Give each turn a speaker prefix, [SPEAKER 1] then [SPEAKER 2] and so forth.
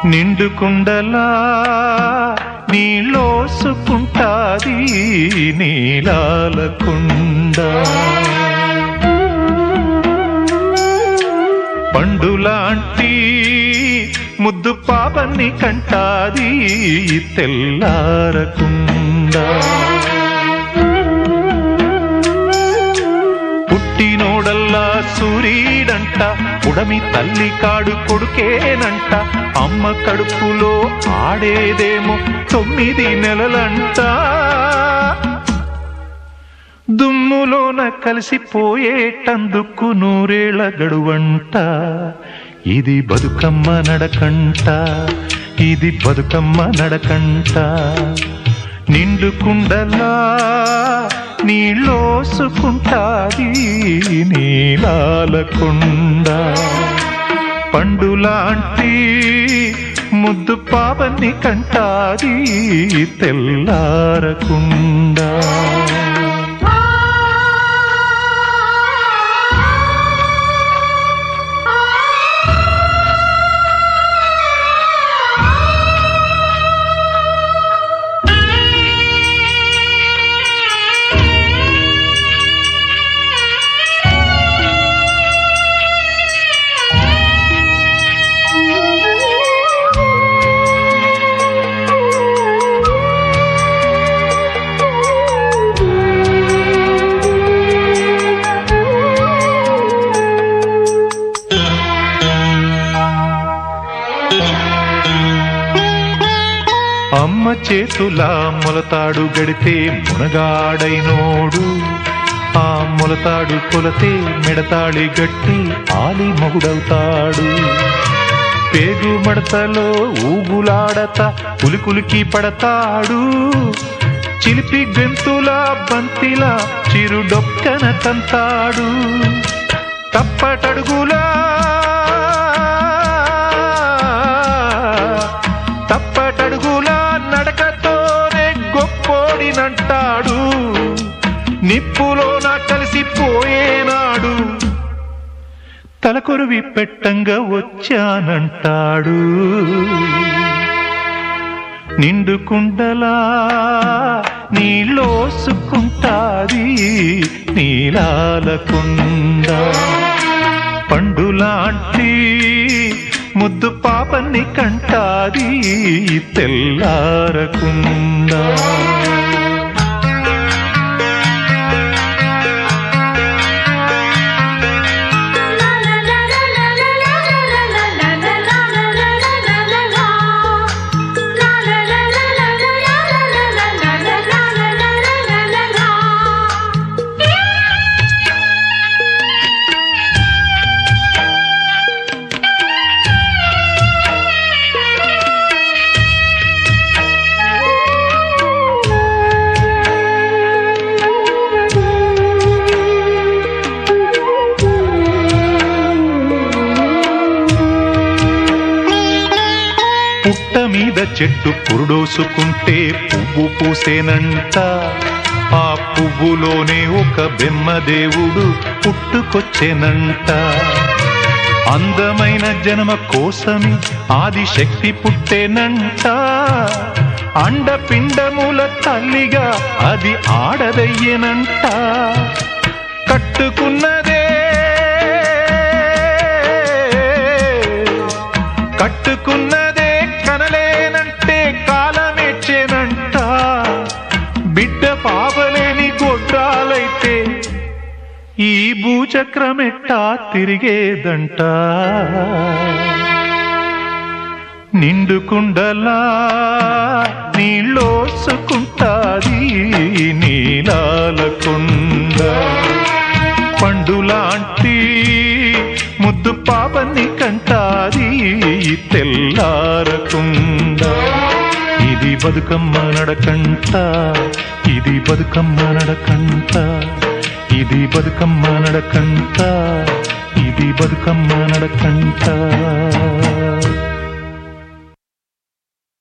[SPEAKER 1] నిండు కుండలా నీలోసుకుంటాది నీలాల కుండ పండులాంటి ముద్దు పాపన్ని కంటాది తెల్లారకుండా పుట్టినోడల్లా సూరీడంట ఉడమి తల్లి కాడు కొడుకేనంట అమ్మ కడుపులో ఆడేదేమో తొమ్మిది నెలలంట దుమ్ములోన కలిసిపోయేటందుకు నూరేళ్ల గడువంట ఇది బతుకమ్మ నడకంట ఇది బతుకమ్మ నడకంట నిండు కుండలా నీళ్ళోసుకుంటాది నీలాల కొండ పండులాంటి ముద్దు పాపన్ని కంటాది తెల్లారకుండా అమ్మ చేతులా మొలతాడు గడితే మునగాడైనోడు ఆ మొలతాడు కొలతే మెడతాళి గట్టి ఆలి మొగుడవుతాడు పేగు మడతలో ఊగులాడత పులికులికి పడతాడు చిలిపి గెంతుల బంతిలా చిరుడొక్కన తంతాడు తప్పటడుగులా తప్పటడుగులా నడకతోనే గొప్పోడినంటాడు నిప్పులోన కలిసిపోయేనాడు తలకొరువి పెట్టంగా వచ్చానంటాడు నిండు కుండలా నీలోసుకుంటాది నీలాల కుండ పండులాంటి ముద్దు పాపన్ని కంటాది తెల్లారకుండా పుట్ట మీద చెట్టు పురుడోసుకుంటే పువ్వు పూసేనంట ఆ పువ్వులోనే ఒక బెమ్మదేవుడు పుట్టుకొచ్చేనంట అందమైన జన్మ కోసమి ఆదిశక్తి పుట్టేనంట అండపిండముల తల్లిగా అది ఆడదయ్యనంట కట్టుకున్నదే కట్టుకున్నదే కనలేనంటే కాలమెచ్చేనంట బిడ్డ పాపలేని గొడ్రాలైతే ఈ భూచక్రమెట్టా తిరిగేదంట నిండు కుండలా నీళ్ళోసుకుంటాది నీలాల కుండ పండులాంటి ముద్దు పాపన్ని కంటాది తెల్లారకుండా ఇది బతుకమ్మ నడకంట ఇది బతుకమ్మ నడకంట ఇది బతుకమ్మ నడకంట ఇది బతుకమ్మ నడకంట